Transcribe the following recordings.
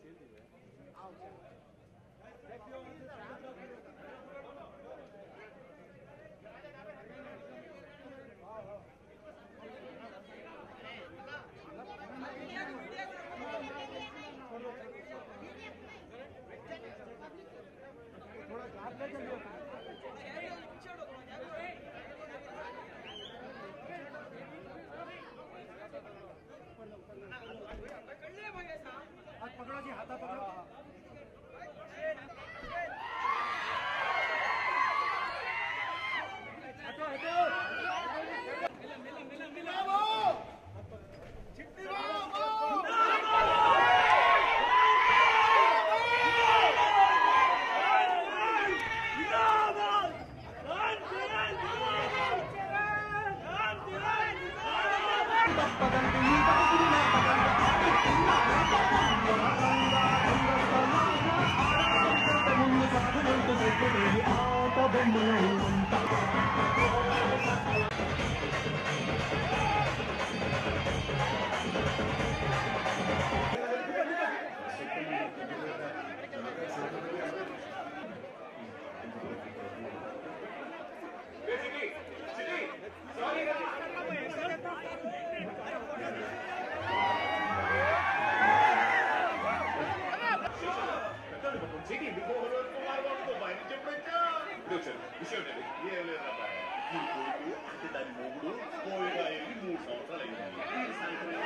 విషయం లేదు ఏం లేదు అబ్బాయి నీ కొడుకు అంటే దాని మొగుడు కోవిగా వెళ్ళి మూడు సంవత్సరాలు అయింది ఈ సంవత్సరం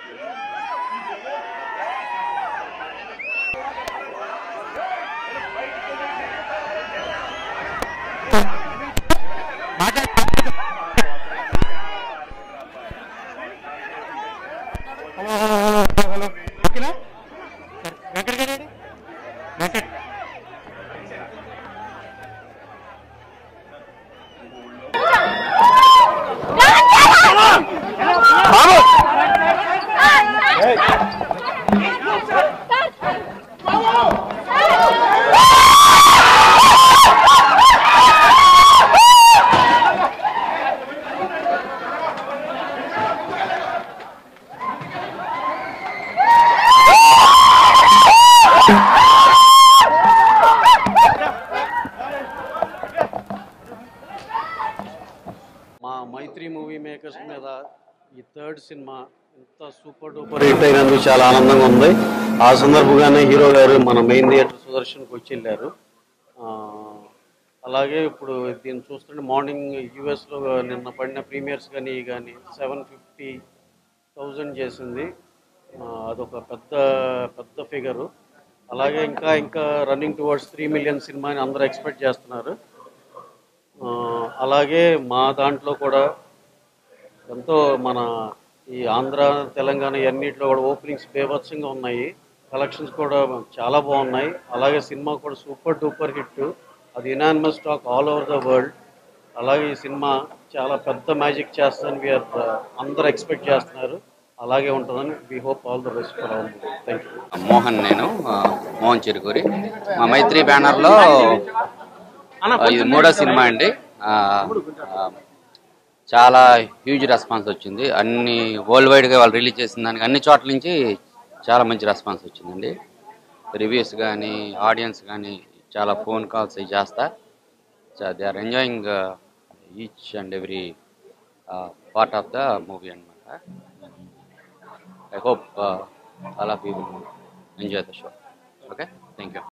హలో హలో హలో హలో ఓకేనా సరే వెంకట్ గారు ఏడి? వెంకట్ మా మైత్రి మూవీ మేకర్స్ మీద ఈ థర్డ్ సినిమా ఇంత సూపర్ డూపర్ హిట్ అయినందుకు చాలా ఆనందంగా ఉంది ఆ సందర్భంగానే హీరో గారు మన మెయిన్ థియేటర్ సుదర్శన్కి వచ్చి వెళ్ళారు ఆ, అలాగే ఇప్పుడు దీన్ని చూస్తుంటే మార్నింగ్ యూఎస్లో నిన్న పడిన ప్రీమియర్స్ కానీ కానీ సెవెన్ ఫిఫ్టీ థౌజండ్ చేసింది ఆ, అదొక పెద్ద పెద్ద ఫిగరు అలాగే ఇంకా ఇంకా running towards three million cinema అని అందరూ ఎక్స్పెక్ట్ చేస్తున్నారు ఆ, అలాగే మా దాంట్లో కూడా ఎంతో మన ఈ ఆంధ్ర తెలంగాణ అన్నింటిలో కూడా ఓపెనింగ్స్ బేభత్సంగా ఉన్నాయి కలెక్షన్స్ కూడా చాలా బాగున్నాయి అలాగే సినిమా కూడా సూపర్ డూపర్ హిట్ అది unanimous talk all over the world అలాగే ఈ సినిమా చాలా పెద్ద మ్యాజిక్ చేస్తుందని వీఆర్ అందరూ ఎక్స్పెక్ట్ చేస్తున్నారు అలాగే ఉంటుందని we hope all the best for all thank you Mohan నేను ఆ, మోహన్ చిరుకూరి మా మైత్రి బ్యానర్లో ఆ, ఇది మూడో సినిమా అండి ఆ, ఆ, చాలా హ్యూజ్ రెస్పాన్స్ వచ్చింది అన్ని వరల్డ్ వైడ్గా వాళ్ళు రిలీజ్ చేసిన దానికి అన్ని చోట్ల నుంచి చాలా మంచి రెస్పాన్స్ వచ్చిందండి రివ్యూస్ కానీ ఆడియన్స్ కానీ చాలా ఫోన్ కాల్స్ అవి చేస్తా they are enjoying each and every part of the movie అనమాట I hope all of you enjoy the show okay thank you